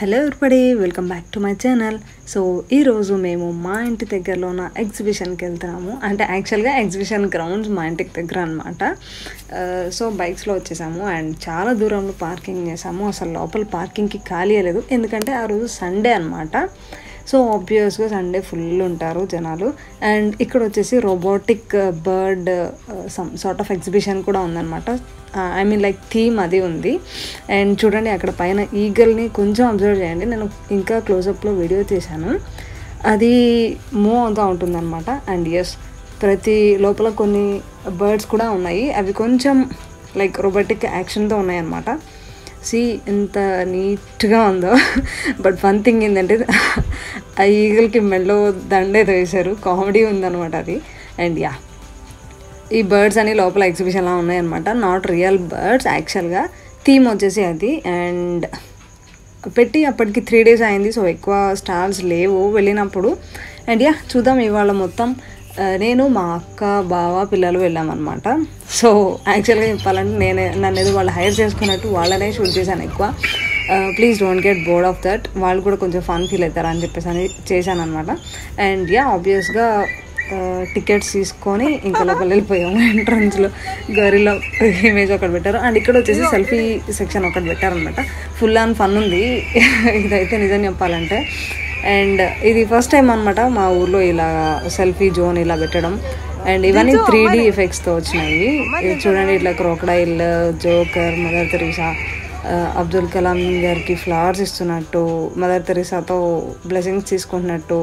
hello ఎవరిపడి welcome back to my channel so ఈరోజు మేము మా ఇంటి దగ్గరలో ఉన్న ఎగ్జిబిషన్కి వెళ్తున్నాము అంటే యాక్చువల్గా ఎగ్జిబిషన్ గ్రౌండ్స్ మా ఇంటికి దగ్గర అనమాట సో బైక్స్లో వచ్చేసాము అండ్ చాలా దూరంలో పార్కింగ్ చేసాము అసలు లోపల పార్కింగ్కి ఖాళీ లేదు ఎందుకంటే ఆ రోజు సండే అనమాట సో ఆబ్వియస్గా సండే ఫుల్ ఉంటారు జనాలు అండ్ ఇక్కడ వచ్చేసి robotic bird some sort of exhibition కూడా ఉందన్నమాట ఐ మీన్ లైక్ థీమ్ అది ఉంది అండ్ చూడండి అక్కడ పైన ఈగల్ని కొంచెం అబ్జర్వ్ చేయండి నేను ఇంకా క్లోజప్లో వీడియో తీశాను అది మూవ్ అవుతూ ఉంటుందన్నమాట అండ్ ఎస్ ప్రతి లోపల కొన్ని బర్డ్స్ కూడా ఉన్నాయి అవి కొంచెం లైక్ రోబోటిక్ యాక్షన్తో ఉన్నాయన్నమాట సి ఎంత నీట్గా ఉందో బట్ వన్ థింగ్ ఏంటంటే ఆ ఈగల్కి మెల్లో దండేదో వేశారు కామెడీ ఉందన్నమాట అది అండ్ యా ఈ బర్డ్స్ అని లోపల ఎగ్జిబిషన్లా ఉన్నాయన్నమాట నాట్ రియల్ బర్డ్స్ యాక్చువల్గా థీమ్ వచ్చేసి అది అండ్ పెట్టి అప్పటికి త్రీ డేస్ అయింది సో ఎక్కువ స్టాల్స్ లేవు వెళ్ళినప్పుడు అండ్ యా చూద్దాం ఇవాళ మొత్తం నేను మా అక్క బావ పిల్లలు వెళ్ళామన్నమాట సో యాక్చువల్గా చెప్పాలంటే నేనే నన్ను ఏదో వాళ్ళు హైర్ చేసుకున్నట్టు వాళ్ళనే షూట్ చేశాను ఎక్కువ please don't get bored of that వాళ్ళు కూడా కొంచెం ఫన్ ఫీల్ అవుతారు అని చెప్పేసి అని చేశాను అనమాట అండ్ యా ఆబ్వియస్గా టికెట్స్ తీసుకొని ఇంకా లోపల వెళ్ళిపోయాము ఎంట్రన్స్లో గరిలో ఇమేజ్ ఒకటి పెట్టారు అండ్ ఇక్కడ వచ్చేసి సెల్ఫీ సెక్షన్ ఒకటి పెట్టారనమాట ఫుల్ ఆన్ ఫన్ ఉంది ఇదైతే నిజం చెప్పాలంటే అండ్ ఇది ఫస్ట్ టైం అనమాట మా ఊర్లో ఇలా సెల్ఫీ జోన్ ఇలా పెట్టడం అండ్ ఇవన్నీ త్రీ డీ ఎఫెక్ట్స్తో వచ్చినాయి ఇది చూడండి ఇట్లా crocodile joker mother Teresa Abdul Kalam గారికి ఫ్లవర్స్ ఇస్తున్నట్టు మదర్ తెరీసాతో బ్లెస్సింగ్స్ తీసుకుంటున్నట్టు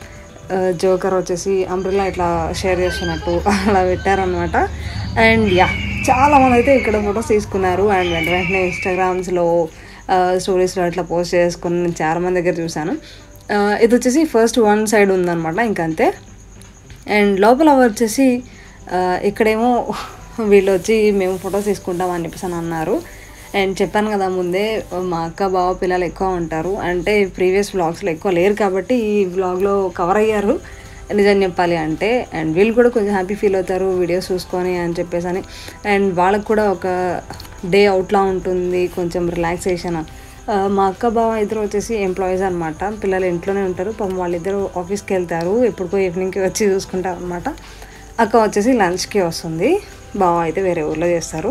జోకర్ వచ్చేసి అంబ్రిల్లా ఇట్లా షేర్ చేస్తున్నట్టు అలా పెట్టారనమాట అండ్ యా చాలామంది అయితే ఇక్కడ ఫొటోస్ తీసుకున్నారు అండ్ వెంట వెంటనే ఇన్స్టాగ్రామ్స్లో స్టోరీస్లో అట్లా పోస్ట్ చేసుకుని నేను చాలా మంది దగ్గర చూశాను ఇది వచ్చేసి ఫస్ట్ వన్ సైడ్ ఉందన్నమాట ఇంకంతే అండ్ లోపల వచ్చేసి ఇక్కడేమో వీళ్ళు వచ్చి మేము ఫొటోస్ తీసుకుంటాం అని చెప్పేసి అని అన్నారు అండ్ చెప్పాను కదా ముందే మా అక్క బావ పిల్లలు ఎక్కువ ఉంటారు అంటే ప్రీవియస్ వ్లాగ్స్లో ఎక్కువ లేరు కాబట్టి ఈ వ్లాగ్లో కవర్ అయ్యారు నిజం చెప్పాలి అంటే అండ్ వీళ్ళు కూడా కొంచెం హ్యాపీ ఫీల్ అవుతారు వీడియోస్ చూసుకొని అని చెప్పేసి అని అండ్ వాళ్ళకు కూడా ఒక డే అవుట్లా ఉంటుంది కొంచెం రిలాక్సేషన్ మా అక్క బావ ఇద్దరు వచ్చేసి ఎంప్లాయీస్ అనమాట పిల్లలు ఇంట్లోనే ఉంటారు పాపం వాళ్ళిద్దరు ఆఫీస్కి వెళ్తారు ఎప్పుడుకో ఈవినింగ్కి వచ్చి చూసుకుంటారు అనమాట అక్క వచ్చేసి లంచ్కి వస్తుంది బావ అయితే వేరే ఊర్లో చేస్తారు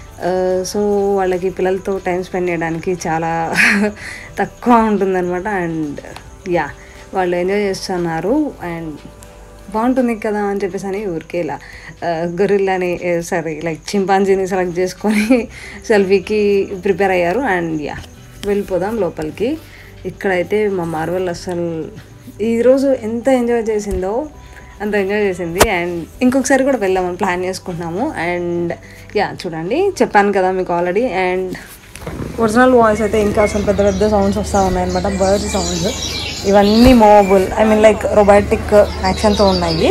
సో వాళ్ళకి పిల్లలతో టైం స్పెండ్ చేయడానికి చాలా తక్కువ ఉంటుందన్నమాట అండ్ యా వాళ్ళు ఎంజాయ్ చేస్తున్నారు అండ్ బాగుంటుంది కదా అని చెప్పేసి అని ఊరికే ఇలా గొరిల్లాని సారీ లైక్ చింపాంజీని సెలెక్ట్ చేసుకొని సెల్ఫీకి ప్రిపేర్ అయ్యారు అండ్ యా వెళ్ళిపోదాం లోపలికి ఇక్కడైతే మా మార్వల్ అసలు ఈరోజు ఎంత ఎంజాయ్ చేసిందో అంత ఎంజాయ్ చేసింది అండ్ ఇంకొకసారి కూడా వెళ్దామని ప్లాన్ చేసుకుంటున్నాము అండ్ యా చూడండి చెప్పాను కదా మీకు ఆల్రెడీ అండ్ ఒరిజినల్ వాయిస్ అయితే ఇంకా అసలు పెద్ద పెద్ద సౌండ్స్ వస్తూ ఉన్నాయన్నమాట బర్డ్స్ సౌండ్స్ ఇవన్నీ movable I mean like robotic యాక్షన్తో ఉన్నాయి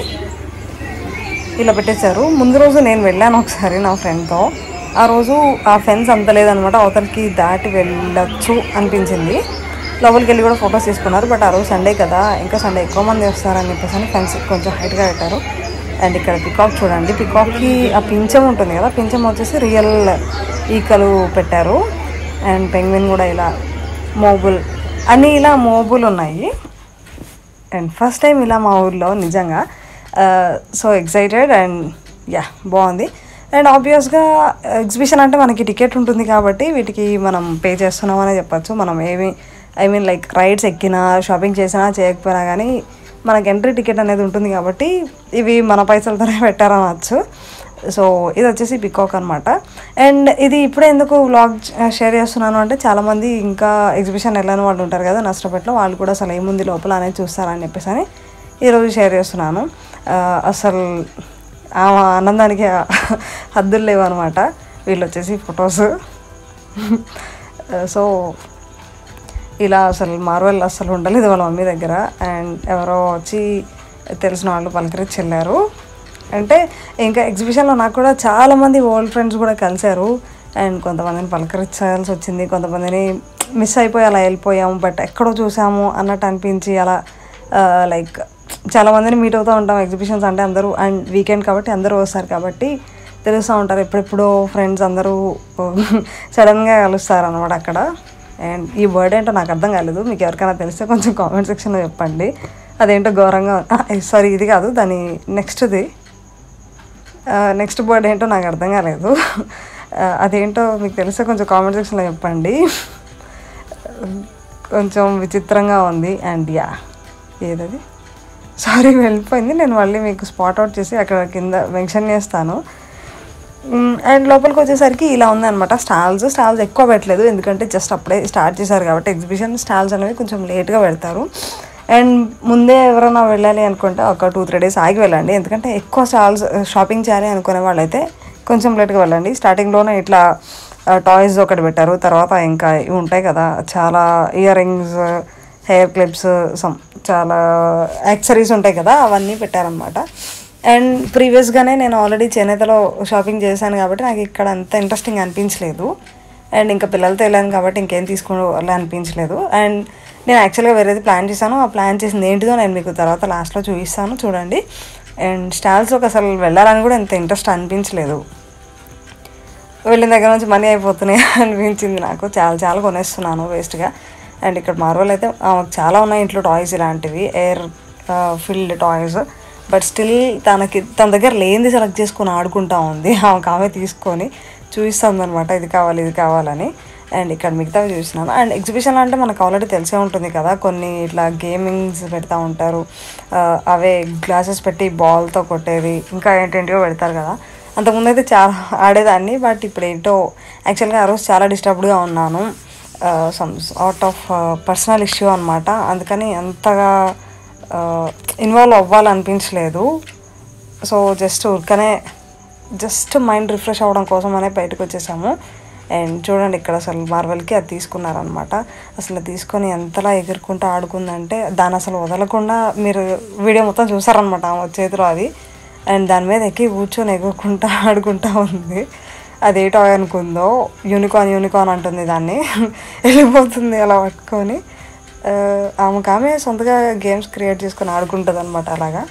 ఇలా పెట్టేశారు ముందు రోజు నేను వెళ్ళాను ఒకసారి నా ఫ్రెండ్తో ఆ రోజు ఆ ఫెన్స్ అంత లేదనమాట అవతలకి దాటి వెళ్ళచ్చు అనిపించింది లోపలికి వెళ్ళి కూడా ఫొటోస్ తీసుకున్నారు బట్ ఆ రోజు సండే కదా ఇంకా సండే ఎక్కువ మంది వస్తారని చెప్పేసి అని ఫెన్స్ కొంచెం హైట్గా పెట్టారు అండ్ ఇక్కడ పికాక్ చూడండి పికాక్కి ఆ పింఛం ఉంటుంది కదా పింఛం వచ్చేసి రియల్ ఈకలు పెట్టారు అండ్ పెంగ్విన్ కూడా ఇలా మోబుల్ అన్నీ ఇలా మోబుల్ ఉన్నాయి అండ్ ఫస్ట్ టైం ఇలా మా ఊర్లో నిజంగా సో ఎక్సైటెడ్ అండ్ యా బాగుంది అండ్ ఆబ్వియస్గా ఎగ్జిబిషన్ అంటే మనకి టికెట్ ఉంటుంది కాబట్టి వీటికి మనం పే చేస్తున్నామనే చెప్పచ్చు మనం ఏమి ఐ మీన్ లైక్ రైడ్స్ ఎక్కినా షాపింగ్ చేసినా చేయకపోయినా కానీ మనకి ఎంట్రీ టికెట్ అనేది ఉంటుంది కాబట్టి ఇవి మన పైసలతోనే పెట్టారనవచ్చు సో ఇది వచ్చేసి పికాక్ అనమాట అండ్ ఇది ఇప్పుడే ఎందుకు వ్లాగ్ షేర్ చేస్తున్నాను అంటే చాలామంది ఇంకా ఎగ్జిబిషన్ వెళ్ళని వాళ్ళు ఉంటారు కదా నష్టపెట్లో వాళ్ళు కూడా అసలు ఏముంది లోపల అనేది చూస్తారని చెప్పేసి అని ఈరోజు షేర్ చేస్తున్నాను అసలు ఆ ఆనందానికి హద్దులు లేవు అనమాట వీళ్ళు వచ్చేసి ఫొటోస్ సో ఇలా అసలు మార్వెల్ అసలు ఉండలేదు వాళ్ళ మమ్మీ దగ్గర అండ్ ఎవరో వచ్చి తెలిసిన వాళ్ళు పలకరించి వెళ్ళారు అంటే ఇంకా ఎగ్జిబిషన్లో నాకు కూడా చాలామంది ఓల్డ్ ఫ్రెండ్స్ కూడా కలిశారు అండ్ కొంతమందిని పలకరించాల్సి వచ్చింది కొంతమందిని మిస్ అయిపోయి అలా వెళ్ళిపోయాము బట్ ఎక్కడో చూసాము అన్నట్టు అనిపించి అలా లైక్ చాలామందిని మీట్ అవుతూ ఉంటాం ఎగ్జిబిషన్స్ అంటే అందరూ అండ్ వీకెండ్ కాబట్టి అందరూ వస్తారు కాబట్టి తెలుస్తూ ఉంటారు ఎప్పుడెప్పుడో ఫ్రెండ్స్ అందరూ సడన్గా కలుస్తారు అనమాట అక్కడ అండ్ ఈ వర్డ్ ఏంటో నాకు అర్థం కాలేదు మీకు ఎవరికైనా తెలిస్తే కొంచెం కామెంట్ సెక్షన్లో చెప్పండి అదేంటో ఘోరంగా సారీ ఇది కాదు దాని నెక్స్ట్ది నెక్స్ట్ వర్డ్ ఏంటో నాకు అర్థం కాలేదు ఆ, అదేంటో మీకు తెలిస్తే కొంచెం కామెంట్ సెక్షన్లో చెప్పండి కొంచెం విచిత్రంగా ఉంది అండ్ యా ఏదది సారీ వెళ్ళిపోయింది నేను మళ్ళీ మీకు స్పాట్ అవుట్ చేసి అక్కడ కింద మెన్షన్ చేస్తాను అండ్ లోపలికి వచ్చేసరికి ఇలా ఉందన్నమాట స్టాల్స్ స్టాల్స్ ఎక్కువ పెట్టలేదు ఎందుకంటే జస్ట్ అప్పుడే స్టార్ట్ చేశారు కాబట్టి ఎగ్జిబిషన్ స్టాల్స్ అనేవి కొంచెం లేట్గా పెడతారు అండ్ ముందే ఎవరైనా వెళ్ళాలి అనుకుంటే ఒక టూ త్రీ డేస్ ఆగి వెళ్ళండి ఎందుకంటే ఎక్కువ స్టాల్స్ షాపింగ్ చేయాలి అనుకునే వాళ్ళైతే కొంచెం లేట్గా వెళ్ళండి స్టార్టింగ్లోనే ఇట్లా టాయ్స్ ఒకటి పెట్టారు తర్వాత ఇంకా ఇవి ఉంటాయి కదా చాలా ear rings hair clips some చాలా యాక్సరీస్ ఉంటాయి కదా అవన్నీ పెట్టారనమాట అండ్ ప్రీవియస్గానే నేను ఆల్రెడీ చేనేతలో షాపింగ్ చేశాను కాబట్టి నాకు ఇక్కడ అంత ఇంట్రెస్టింగ్ అనిపించలేదు అండ్ ఇంకా పిల్లలతో వెళ్ళాను కాబట్టి ఇంకేం తీసుకోవాలి అనిపించలేదు అండ్ నేను యాక్చువల్గా వేరేది ప్లాన్ చేశాను ఆ ప్లాన్ చేసింది ఏంటిదో నేను మీకు తర్వాత లాస్ట్లో చూపిస్తాను చూడండి అండ్ స్టాల్స్లోకి అసలు వెళ్ళాలని కూడా ఎంత ఇంట్రెస్ట్ అనిపించలేదు వెళ్ళిన దగ్గర నుంచి మనీ అయిపోతున్నాయి అనిపించింది నాకు చాలా చాలా కొనేస్తున్నాను వేస్ట్గా అండ్ ఇక్కడ మార్వల్ అయితే ఆమెకు చాలా ఉన్నాయి ఇంట్లో టాయ్స్ ఇలాంటివి air filled toys but still తనకి తన దగ్గర లేనిది సెలెక్ట్ చేసుకొని ఆడుకుంటా ఉంది ఆమెకు ఆమె తీసుకొని చూపిస్తుంది అనమాట ఇది కావాలి ఇది కావాలని అండ్ ఇక్కడ మిగతావి చూసినాను అండ్ ఎగ్జిబిషన్ అంటే మనకు ఆల్రెడీ తెలిసే ఉంటుంది కదా కొన్ని ఇట్లా గేమింగ్స్ పెడతా ఉంటారు ఆ, అవే గ్లాసెస్ పెట్టి బాల్తో కొట్టేది ఇంకా ఏంటేంటివో పెడతారు కదా అంతకుముందు అయితే చాలా ఆడేదాన్ని బట్ ఇప్పుడు ఏంటో యాక్చువల్గా ఆ రోజు చాలా డిస్టర్బ్డ్గా ఉన్నాను some out of personal issue అనమాట అందుకని అంతగా ఇన్వాల్వ్ అవ్వాలనిపించలేదు సో జస్ట్ ఊరికనే జస్ట్ మైండ్ రిఫ్రెష్ అవ్వడం కోసం అనే బయటకు వచ్చేసాము అండ్ చూడండి ఇక్కడ అసలు మార్వెల్కి అది తీసుకున్నారనమాట అసలు తీసుకొని ఎంతలా ఎగురుకుంటూ ఆడుకుందంటే దాన్ని అసలు వదలకుండా మీరు వీడియో మొత్తం చూసారనమాట ఆమె చేతిలో అది అండ్ దాని మీద ఎక్కి కూర్చొని ఎగురుకుంటా ఆడుకుంటా ఉంది అది ఏటో అనుకుందో యూనికార్న్ యూనికార్న్ అంటుంది దాన్ని వెళ్ళిపోతుంది అలా పట్టుకొని ఆ, ఆమెకు ఆమె సొంతగా గేమ్స్ క్రియేట్ చేసుకొని ఆడుకుంటుంది అనమాట అలాగా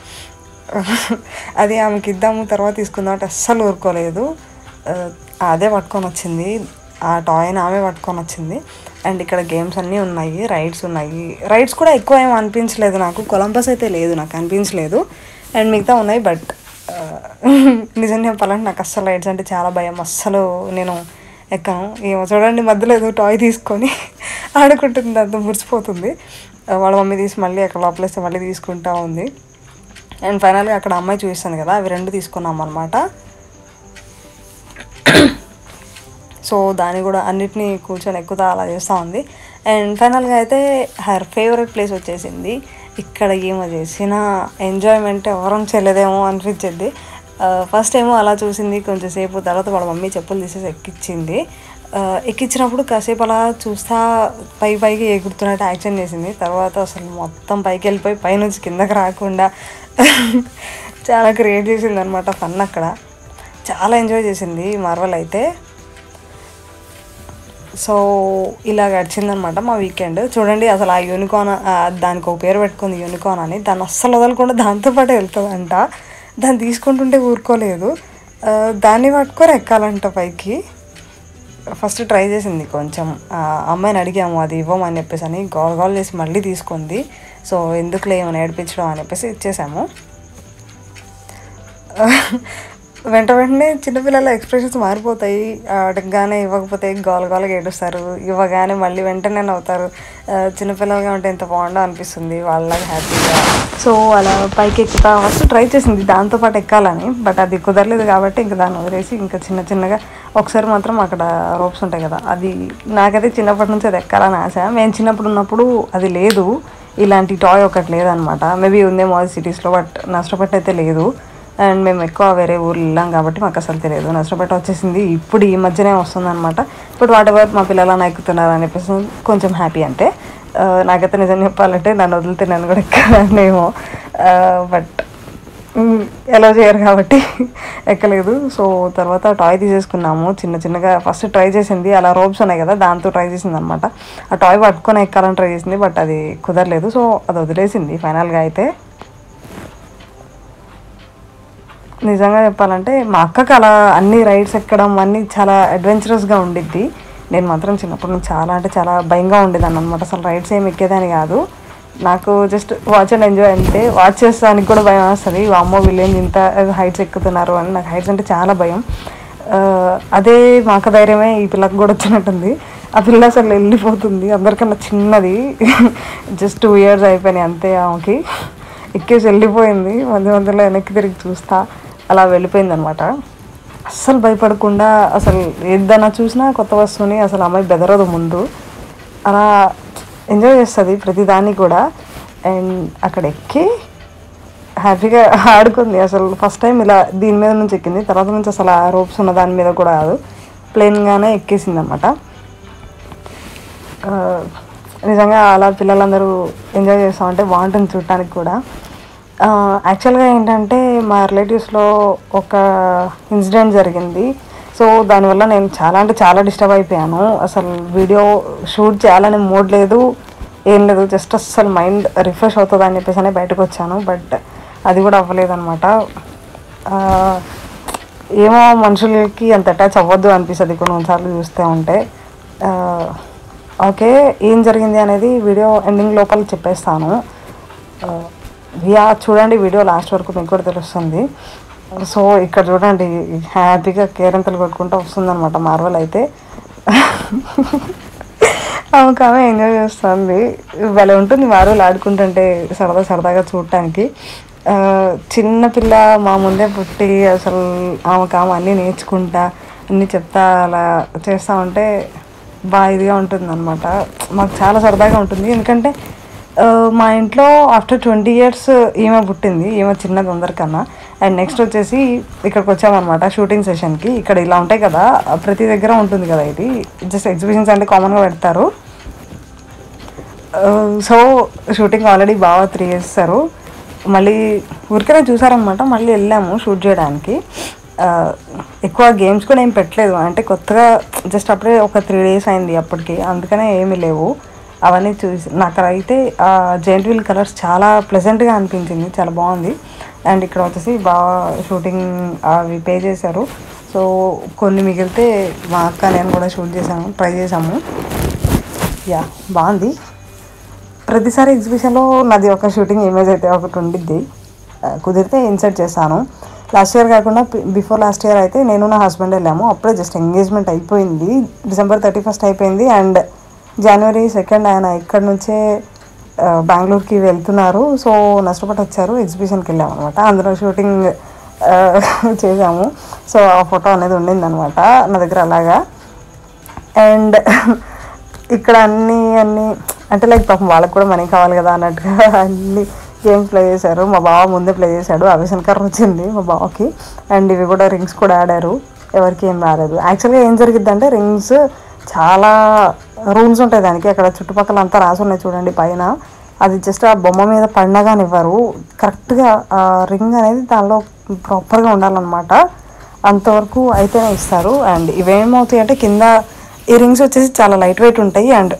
అది ఆమెకి ఇద్దాము తర్వాత తీసుకుందాం అంటే అస్సలు ఊరుకోలేదు ఆ, అదే పట్టుకొని వచ్చింది ఆ టాయ్ని ఆమె పట్టుకొని వచ్చింది అండ్ ఇక్కడ గేమ్స్ అన్నీ ఉన్నాయి రైడ్స్ ఉన్నాయి రైడ్స్ కూడా ఎక్కువ ఏం అనిపించలేదు నాకు కొలంబస్ అయితే లేదు నాకు అనిపించలేదు అండ్ మిగతా ఉన్నాయి బట్ నిజం చెప్పాలంటే నాకు అస్సలు రైడ్స్ అంటే చాలా భయం అస్సలు నేను ఎక్కాను ఏమో చూడండి మధ్యలో ఏదో టాయ్ తీసుకొని ఆడుకుంటుంది అంత మురిసిపోతుంది ఆ, వాళ్ళ మమ్మీ తీసి మళ్ళీ అక్కడ లోపలేస్తే మళ్ళీ తీసుకుంటా ఉంది అండ్ ఫైనల్గా అక్కడ అమ్మాయి చూపిస్తాను కదా అవి రెండు తీసుకున్నాం అనమాట సో దాన్ని కూడా అన్నిటినీ కూర్చొని ఎక్కుతా అలా చేస్తూ ఉంది అండ్ ఫైనల్గా అయితే హర్ ఫేవరెట్ ప్లేస్ వచ్చేసింది ఇక్కడ ఏమో చేసిన ఎంజాయ్మెంట్ ఎవరం చేయలేదేమో అనిపించింది ఫస్ట్ ఏమో అలా చూసింది కొంచెంసేపు తర్వాత వాళ్ళ మమ్మీ చెప్పులు తీసేసి ఎక్కించింది ఆ, ఎక్కించినప్పుడు కాసేపు అలా చూస్తా పై పైకి ఎగురుతున్నట్టు యాక్షన్ చేసింది తర్వాత అసలు మొత్తం పైకి వెళ్ళిపోయి పైనుంచి కిందకి రాకుండా చాలా క్రియేట్ చేసింది అనమాట ఫన్ అక్కడ చాలా ఎంజాయ్ చేసింది మార్వల్ అయితే సో ఇలా గడిచిందనమాట మా వీకెండ్ చూడండి అసలు ఆ యూనికార్న్ దానికి ఒక పేరు పెట్టుకుంది యూనికార్న్ అని దాన్ని అస్సలు వదలకుండా దాంతోపాటు వెళ్తుందంట దాన్ని తీసుకుంటుంటే ఊరుకోలేదు ఆ, దాన్ని పట్టుకొని ఎక్కాలంట పైకి ఫస్ట్ ట్రై చేసింది కొంచెం ఆ అమ్మాయిని అడిగాము అది ఇవ్వమని చెప్పేసి అని గోల్ గోల్ చేసి మళ్ళీ తీసుకుంది సో ఎందుకులే ఏమైనా ఏడిపించడం అని చెప్పేసి ఇచ్చేసాము వెంట వెంటనే చిన్నపిల్లల ఎక్స్ప్రెషన్స్ మారిపోతాయి అడగగానే ఇవ్వకపోతే గోల గోలగా ఏడుస్తారు ఇవ్వగానే మళ్ళీ వెంటనే నవ్వుతారు ఆ, చిన్నపిల్లలుగా ఉంటే ఎంత బాగుండో అనిపిస్తుంది వాళ్ళలాగా హ్యాపీగా సో అలా పైకి ఎక్కుతా ఫస్ట్ ట్రై చేసింది దాంతోపాటు ఎక్కాలని బట్ అది కుదరలేదు కాబట్టి ఇంకా దాన్ని వదిలేసి ఇంకా చిన్న చిన్నగా ఒకసారి మాత్రం అక్కడ రోప్స్ ఉంటాయి కదా అది నాకైతే చిన్నప్పటి నుంచి అది ఎక్కాలని ఆశ మేము చిన్నప్పుడు ఉన్నప్పుడు అది లేదు ఇలాంటి టాయ్ ఒకటి లేదనమాట మేబీ ఉందేమో అది సిటీస్లో బట్ నష్టపట్టి అయితే లేదు అండ్ మేము ఎక్కువ వేరే ఊర్లు వెళ్ళాం కాబట్టి మాకు అసలు తెలియదు నష్టపేట వచ్చేసింది ఇప్పుడు ఈ మధ్యనే వస్తుంది అనమాట ఇప్పుడు వాటి ఎవరు మా పిల్లలు ఎక్కుతున్నారు అని చెప్పేసి కొంచెం హ్యాపీ అంటే ఆ, నాకైతే నిజం చెప్పాలంటే నన్ను వదిలితే నన్ను కూడా ఎక్కాలేమో బట్ ఎలా చేయరు కాబట్టి ఎక్కలేదు సో తర్వాత టాయ్ తీసేసుకున్నాము చిన్న చిన్నగా ఫస్ట్ ట్రై చేసింది అలా రోప్స్ ఉన్నాయి కదా దాంతో ట్రై చేసింది అనమాట ఆ టాయ్ పట్టుకొని ఎక్కాలని ట్రై చేసింది బట్ అది కుదరలేదు సో అది వదిలేసింది ఫైనల్గా అయితే నిజంగా చెప్పాలంటే మా అక్కకి అలా అన్ని రైడ్స్ ఎక్కడం అన్నీ చాలా అడ్వెంచరస్గా ఉండిద్ది నేను మాత్రం చిన్నప్పటి నుంచి చాలా అంటే చాలా భయంగా ఉండేదాన్ని అనమాట అసలు రైడ్స్ ఏమి ఎక్కేదాన్ని కాదు నాకు జస్ట్ వాచ్ అండ్ ఎంజాయ్ అంటే వాచ్ చేస్తానికి కూడా భయం వస్తుంది అమ్మో వీళ్ళేం ఇంత హైట్స్ ఎక్కుతున్నారు అని నాకు హైట్స్ అంటే చాలా భయం ఆ, అదే మాక ధైర్యమే ఈ పిల్లకి కూడా వచ్చినట్టుంది ఆ పిల్ల అసలు వెళ్ళిపోతుంది అందరికన్నా చిన్నది జస్ట్ టూ ఇయర్స్ అయిపోయినాయి అంతే ఆమెకి ఎక్కేసి వెళ్ళిపోయింది మధ్య మధ్యలో వెనక్కి తిరిగి చూస్తా అలా వెళ్ళిపోయింది అనమాట అస్సలు భయపడకుండా అసలు ఏదైనా చూసినా కొత్త వస్తువుని అసలు అమ్మాయి బెదరదు ముందు అలా ఎంజాయ్ చేస్తుంది ప్రతిదాన్ని కూడా అండ్ అక్కడ ఎక్కి హ్యాపీగా ఆడుకుంది అసలు ఫస్ట్ టైం ఇలా దీని మీద నుంచి ఎక్కింది తర్వాత నుంచి అసలు ఆ రోప్స్ ఉన్న దాని మీద కూడా కాదు ప్లెయిన్గానే ఎక్కేసింది అనమాట నిజంగా అలా పిల్లలందరూ ఎంజాయ్ చేస్తూ ఉంటే బాగుంటుంది చూడటానికి కూడా యాక్చువల్గా ఏంటంటే మా రిలేటివ్స్లో ఒక ఇన్సిడెంట్ జరిగింది సో దానివల్ల నేను చాలా అంటే చాలా డిస్టర్బ్ అయిపోయాను అసలు వీడియో షూట్ చేయాలని మూడ్ లేదు ఏం లేదు జస్ట్ అసలు మైండ్ రిఫ్రెష్ అవుతుంది అని చెప్పేసి అని బయటకు వచ్చాను బట్ అది కూడా అవ్వలేదన్నమాట ఆ, ఏమో మనుషులకి అంత అటాచ్ అవ్వద్దు అనిపిస్తుంది కొన్నిసార్లు చూస్తూ ఉంటే ఆ, ఓకే ఏం జరిగింది అనేది వీడియో ఎండింగ్ లోపల చెప్పేస్తాను ఆ, యా చూడండి వీడియో లాస్ట్ వరకు మీకు కూడా తెలుస్తుంది సో ఇక్కడ చూడండి హ్యాపీగా కేరింతలు కొట్టుకుంటూ వస్తుంది అనమాట మార్వల్ అయితే ఆమెకు ఆమె ఎంజాయ్ చేస్తుంది భలే ఉంటుంది మార్వల్ ఆడుకుంటుంటే సరదా సరదాగా చూడటానికి ఆ, చిన్న పిల్ల మా ముందే పుట్టి అసలు ఆమెకు ఆమె అన్నీ నేర్చుకుంటా అన్నీ చెప్తా అలా చేస్తూ ఉంటే బాగా ఇదిగా ఉంటుంది అనమాట మాకు చాలా సరదాగా ఉంటుంది ఎందుకంటే ఆ, మా ఇంట్లో ఆఫ్టర్ ట్వంటీ ఇయర్స్ ఈమె పుట్టింది ఈమె చిన్నది అందరికన్నా అండ్ నెక్స్ట్ వచ్చేసి ఇక్కడికి వచ్చామన్నమాట షూటింగ్ సెషన్కి ఇక్కడ ఇలా ఉంటాయి కదా ప్రతి దగ్గర ఉంటుంది కదా ఇది జస్ట్ ఎగ్జిబిషన్స్ అంటే కామన్గా పెడతారు సో షూటింగ్ ఆల్రెడీ బాగా త్రీ చేస్తారు మళ్ళీ ఊరికనే చూసారనమాట మళ్ళీ వెళ్ళాము షూట్ చేయడానికి ఆ, ఎక్కువ గేమ్స్ కూడా ఏం పెట్టలేదు అంటే కొత్తగా జస్ట్ అప్పుడే ఒక త్రీ డేస్ అయింది అప్పటికి అందుకనే ఏమీ లేవు అవన్నీ చూసి నాకు అయితే ఆ జెయింట్ వీల్ కలర్స్ చాలా ప్లెజెంట్గా అనిపించింది చాలా బాగుంది అండ్ ఇక్కడ వచ్చేసి బాగా షూటింగ్ అవి పే చేశారు సో కొన్ని మిగిలితే మా అక్క నేను కూడా షూట్ చేశాను ట్రై చేసాము యా బాగుంది ప్రతిసారి ఎగ్జిబిషన్లో నాది ఒక షూటింగ్ ఇమేజ్ అయితే ఒకటి ఉండిద్ది ఆ, కుదిరితే ఇన్సర్ట్ చేశాను లాస్ట్ ఇయర్ కాకుండా బిఫోర్ లాస్ట్ ఇయర్ అయితే నేను నా హస్బెండ్ వెళ్ళాము అప్పుడే జస్ట్ ఎంగేజ్మెంట్ అయిపోయింది డిసెంబర్ థర్టీ ఫస్ట్ అయిపోయింది అండ్ జనవరి సెకండ్ ఆయన ఇక్కడ నుంచే ఆ, బెంగళూరుకి వెళ్తున్నారు సో నష్టపడి వచ్చారు ఎగ్జిబిషన్కి వెళ్ళాము అనమాట అందులో షూటింగ్ ఆ, చేసాము సో ఆ ఫోటో అనేది ఉండింది అనమాట నా దగ్గర అలాగా అండ్ ఇక్కడ అన్ని అన్ని అంటే లైక్ పాపం వాళ్ళకి కూడా మనీ కావాలి కదా అన్నట్టుగా అన్ని గేమ్స్ ప్లే చేశారు మా బావ ముందే ప్లే చేశాడు అవిసన్ కర్ర వచ్చింది మా బావకి అండ్ ఇవి కూడా రింగ్స్ కూడా ఆడారు ఎవరికి ఏం రాలేదు యాక్చువల్గా ఏం జరిగిద్ది అంటే రింగ్స్ చాలా రూల్స్ ఉంటాయి దానికి అక్కడ చుట్టుపక్కల అంతా రాసి ఉన్నాయి చూడండి పైన అది జస్ట్ ఆ బొమ్మ మీద పడినగానివ్వరు కరెక్ట్గా ఆ రింగ్ అనేది దానిలో ప్రాపర్గా ఉండాలన్నమాట అంతవరకు అయితేనే ఇస్తారు అండ్ ఇవేమవుతాయి అంటే కింద ఈ రింగ్స్ వచ్చేసి చాలా లైట్ వెయిట్ ఉంటాయి అండ్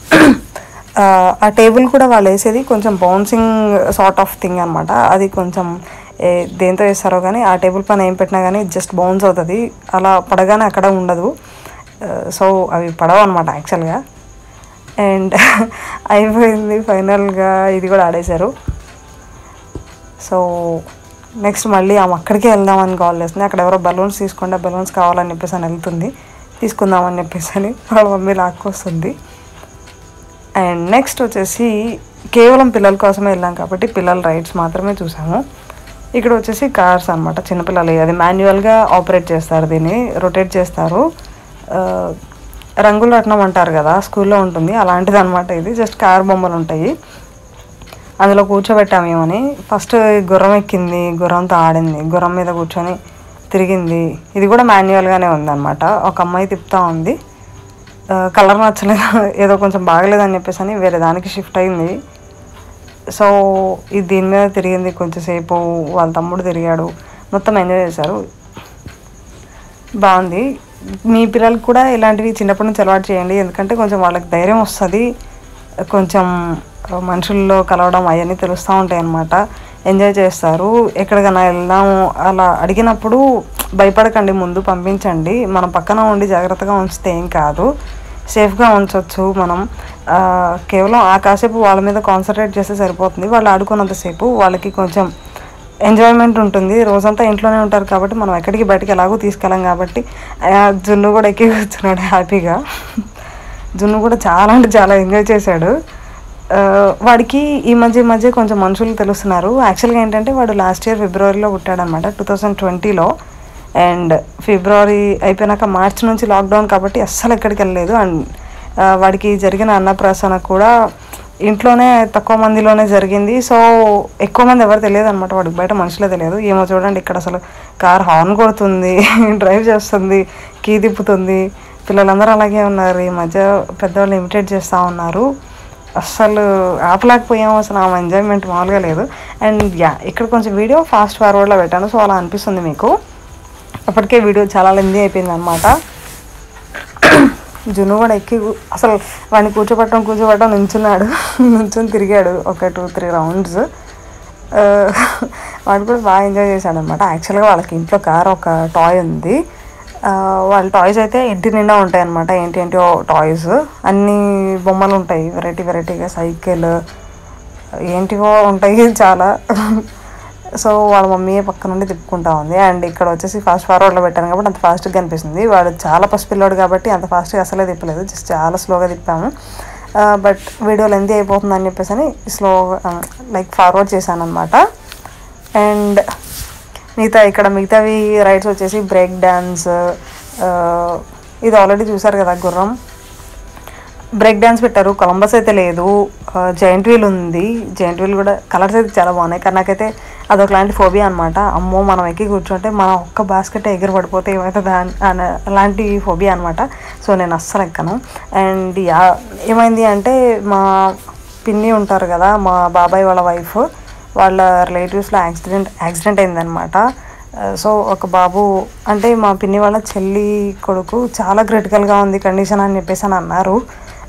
ఆ టేబుల్ కూడా వాళ్ళు వేసేది కొంచెం బౌన్సింగ్ సార్ట్ ఆఫ్ థింగ్ అనమాట అది కొంచెం ఏ దేంతో వేస్తారో కానీ ఆ టేబుల్ పైన ఏం పెట్టినా కానీ జస్ట్ బౌన్స్ అవుతుంది అలా పడగానే అక్కడ ఉండదు సో అవి పడవు అనమాట యాక్చువల్గా అండ్ అయిపోయింది ఫైనల్గా ఇది కూడా ఆడేశారు సో నెక్స్ట్ మళ్ళీ ఆమె అక్కడికే వెళ్దామని కాల్ చేస్తుంది అక్కడ ఎవరో బలూన్స్ తీసుకోండి బలూన్స్ కావాలని చెప్పేసి అని వెళ్తుంది తీసుకుందామని చెప్పేసి అని వాళ్ళ మమ్మీ లాక్కొస్తుంది అండ్ నెక్స్ట్ వచ్చేసి కేవలం పిల్లల కోసమే వెళ్ళాం కాబట్టి పిల్లల రైడ్స్ మాత్రమే చూసాము ఇక్కడ వచ్చేసి కార్స్ అనమాట చిన్నపిల్లలు అది మాన్యువల్గా ఆపరేట్ చేస్తారు దీన్ని రొటేట్ చేస్తారు ఆ, రంగులు రత్నం అంటారు కదా స్కూల్లో ఉంటుంది అలాంటిది అనమాట ఇది జస్ట్ కార్ బొమ్మలు ఉంటాయి అందులో కూర్చోబెట్టాము ఏమని ఫస్ట్ గుర్రం ఎక్కింది గుర్రంతో ఆడింది గుర్రం మీద కూర్చొని తిరిగింది ఇది కూడా మాన్యువల్గానే ఉందన్నమాట ఒక అమ్మాయి తిప్పుతా ఉంది కలర్ నచ్చలేదు ఏదో కొంచెం బాగలేదని చెప్పేసి అని వేరే దానికి షిఫ్ట్ అయింది సో ఇది దీని మీద తిరిగింది కొంచెంసేపు వాళ్ళ తమ్ముడు తిరిగాడు మొత్తం ఎంజాయ్ చేశారు బాగుంది మీ పిల్లలకు కూడా ఇలాంటివి చిన్నప్పటి నుంచి అలవాటు చేయండి ఎందుకంటే కొంచెం వాళ్ళకి ధైర్యం వస్తుంది కొంచెం మనుషుల్లో కలవడం అవన్నీ తెలుస్తూ ఉంటాయి అన్నమాట ఎంజాయ్ చేస్తారు ఎక్కడికైనా వెళ్దాము అలా అడిగినప్పుడు భయపడకండి ముందు పంపించండి మన పక్కన ఉండి జాగ్రత్తగా ఉంచితే ఏం కాదు సేఫ్గా ఉంచవచ్చు మనం ఆ, కేవలం ఆ కాసేపు వాళ్ళ మీద కాన్సన్ట్రేట్ చేస్తే సరిపోతుంది వాళ్ళు ఆడుకున్నంతసేపు వాళ్ళకి కొంచెం ఎంజాయ్మెంట్ ఉంటుంది రోజంతా ఇంట్లోనే ఉంటారు కాబట్టి మనం ఎక్కడికి బయటికి ఎలాగో తీసుకెళ్ళాం కాబట్టి ఆ, జున్ను కూడా ఎక్కి కూర్చున్నాడు హ్యాపీగా జున్ను కూడా చాలా అంటే చాలా ఎంజాయ్ చేశాడు ఆ, వాడికి ఈ మధ్య ఈ మధ్య కొంచెం మనుషులు తెలుస్తున్నారు యాక్చువల్గా ఏంటంటే వాడు లాస్ట్ ఇయర్ ఫిబ్రవరిలో పుట్టాడనమాట టూ థౌజండ్ ట్వంటీలో అండ్ ఫిబ్రవరి అయిపోయినాక మార్చ్ నుంచి లాక్డౌన్ కాబట్టి అస్సలు ఎక్కడికి వెళ్ళలేదు అండ్ ఆ, వాడికి జరిగిన అన్నప్రాసన కూడా ఇంట్లోనే తక్కువ మందిలోనే జరిగింది సో ఎక్కువ మంది ఎవరు తెలియదు అనమాట వాడికి బయట మనుషులే తెలియదు ఏమో చూడండి ఇక్కడ అసలు కార్ హార్న్ కొడుతుంది డ్రైవ్ చేస్తుంది కీ తిప్పుతుంది పిల్లలందరూ అలాగే ఉన్నారు ఈ మధ్య పెద్దవాళ్ళు ఇమిటేట్ చేస్తూ ఉన్నారు అస్సలు ఆపలేకపోయాము అసలు ఆ ఎంజాయ్మెంట్ మామూలుగా లేదు అండ్ యా ఇక్కడ కొంచెం వీడియో ఫాస్ట్ ఫార్వర్డ్లో పెట్టాను సో అలా అనిపిస్తుంది మీకు అప్పటికే వీడియో చాలా లెందీ అయిపోయింది అనమాట జున్ను కూడా ఎక్కి కూ- అసలు వాడిని కూర్చోబెట్టడం కూర్చోబెట్టడం నుంచున్నాడు నుంచుని తిరిగాడు ఒక టూ త్రీ రౌండ్స్ వాడు కూడా బాగా ఎంజాయ్ చేశాడు అనమాట యాక్చువల్గా వాళ్ళకి ఇంట్లో కార్ ఒక టాయ్ ఉంది ఆ, వాళ్ళ టాయ్స్ అయితే ఇంటి నిండా ఉంటాయి అనమాట ఏంటి ఏంటి టాయ్స్ అన్ని బొమ్మలు ఉంటాయి వెరైటీ వెరైటీగా సైకిల్ ఏంటివో ఉంటాయి చాలా సో వాళ్ళ మమ్మీ పక్క నుండి తిప్పుకుంటా ఉంది అండ్ ఇక్కడ వచ్చేసి ఫాస్ట్ ఫార్వర్డ్లో పెట్టాను కాబట్టి అంత ఫాస్ట్గా కనిపిస్తుంది వాడు చాలా పసిపిల్లాడు కాబట్టి అంత ఫాస్ట్గా అసలే తిప్పలేదు జస్ట్ చాలా స్లోగా తిప్పాము బట్ వీడియో లెంతీ అయిపోతుంది అని చెప్పేసి అని స్లోగా లైక్ ఫార్వర్డ్ చేశాను అనమాట అండ్ మిగతా ఇక్కడ మిగతావి రైడ్స్ వచ్చేసి బ్రేక్ డ్యాన్స్ ఇది ఆల్రెడీ చూసారు కదా గుర్రం బ్రేక్ డ్యాన్స్ పెట్టారు కొలంబస్ అయితే లేదు జైంట్ వీల్ ఉంది జైంట్ వీల్ కూడా కలర్స్ అయితే చాలా బాగున్నాయి కానీ నాకైతే అదొక లాంటి ఫోబియా అనమాట అమ్మో మనం ఎక్కి కూర్చుంటే మన ఒక్క బాస్కెట్ ఎగిరి పడిపోతే ఏమవుతుంది అని అన- అలాంటి ఫోబియా అనమాట సో నేను అస్సలు ఎక్కను అండ్ యా ఏమైంది అంటే మా పిన్ని ఉంటారు కదా మా బాబాయ్ వాళ్ళ వైఫ్ వాళ్ళ రిలేటివ్స్లో యాక్సిడెంట్ యాక్సిడెంట్ అయిందనమాట సో ఒక బాబు అంటే మా పిన్ని వాళ్ళ చెల్లి కొడుకు చాలా క్రిటికల్గా ఉంది కండిషన్ అని చెప్పేసి అని అన్నారు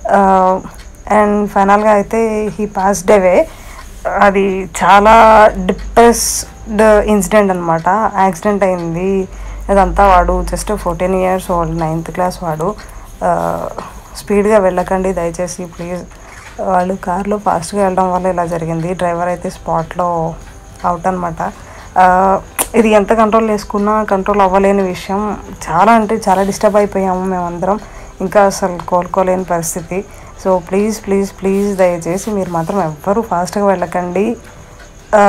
అండ్ ఫైనల్గా అయితే హీ పాస్డ్ అవే అది చాలా డిప్రెస్డ్ ఇన్సిడెంట్ అనమాట యాక్సిడెంట్ అయింది అదంతా వాడు just fourteen years old ninth class వాడు స్పీడ్గా వెళ్ళకండి దయచేసి ప్లీజ్ వాళ్ళు కార్లో ఫాస్ట్గా వెళ్ళడం వల్ల ఇలా జరిగింది డ్రైవర్ అయితే స్పాట్లో అవుట్ అనమాట ఇది ఎంత కంట్రోల్ చేసుకున్నా కంట్రోల్ అవ్వలేని విషయం చాలా అంటే చాలా డిస్టర్బ్ అయిపోయాము మేమందరం ఇంకా అసలు కోలుకోలేని పరిస్థితి సో ప్లీజ్ ప్లీజ్ ప్లీజ్ దయచేసి మీరు మాత్రం ఎవ్వరూ ఫాస్ట్గా వెళ్ళకండి ఆ,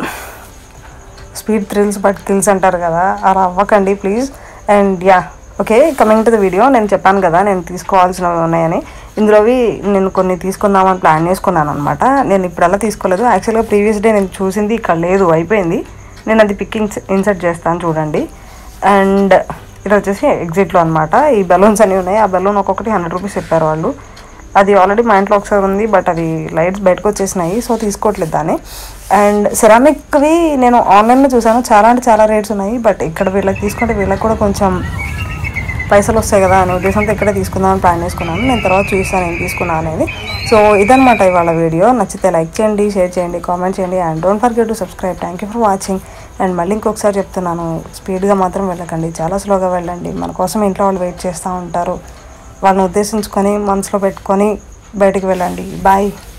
స్పీడ్ థ్రిల్స్ బట్ కిల్స్ అంటారు కదా అలా అవ్వకండి please and yeah okay coming to the video నేను చెప్పాను కదా నేను తీసుకోవాల్సినవి ఉన్నాయని ఇందులోవి నేను కొన్ని తీసుకుందామని ప్లాన్ చేసుకున్నాను అనమాట నేను ఇప్పుడల్లా తీసుకోలేదు యాక్చువల్గా ప్రీవియస్ డే నేను చూసింది ఇక్కడ లేదు అయిపోయింది నేను అది పిక్కింగ్ ఇన్సర్ట్ చేస్తాను చూడండి అండ్ ఇది వచ్చేసి ఎగ్జిట్లో అనమాట ఈ బెలూన్స్ అన్నీ ఉన్నాయి ఆ బెలూన్ ఒక్కొక్కటి హండ్రెడ్ రూపీస్ చెప్పారు వాళ్ళు అది ఆల్రెడీ మా ఇంట్లో ఒకసారి ఉంది బట్ అది లైట్స్ బయటకు వచ్చేసినాయి సో తీసుకోవట్లేదు దాన్ని అండ్ సెరామిక్వి నేను ఆన్లైన్లో చూసాను చాలా అంటే చాలా రేట్స్ ఉన్నాయి బట్ ఇక్కడ వీళ్ళకి తీసుకుంటే వీళ్ళకి కూడా కొంచెం పైసలు వస్తాయి కదా అనే ఉద్దేశంతో ఇక్కడే తీసుకుందామని ప్లాన్ చేసుకున్నాను నేను తర్వాత చూస్తాను ఏం తీసుకున్నాను అనేది సో ఇదనమాట ఇవాళ వీడియో నచ్చితే లైక్ చేయండి షేర్ చేయండి కామెంట్ చేయండి and don't forget to subscribe thank you for watching and మళ్ళీ ఇంకొకసారి చెప్తున్నాను స్పీడ్గా మాత్రం వెళ్ళకండి చాలా స్లోగా వెళ్ళండి మన కోసం ఇంట్లో వాళ్ళు వెయిట్ చేస్తూ ఉంటారు వాళ్ళని ఉద్దేశించుకొని మనసులో పెట్టుకొని బయటికి వెళ్ళండి బాయ్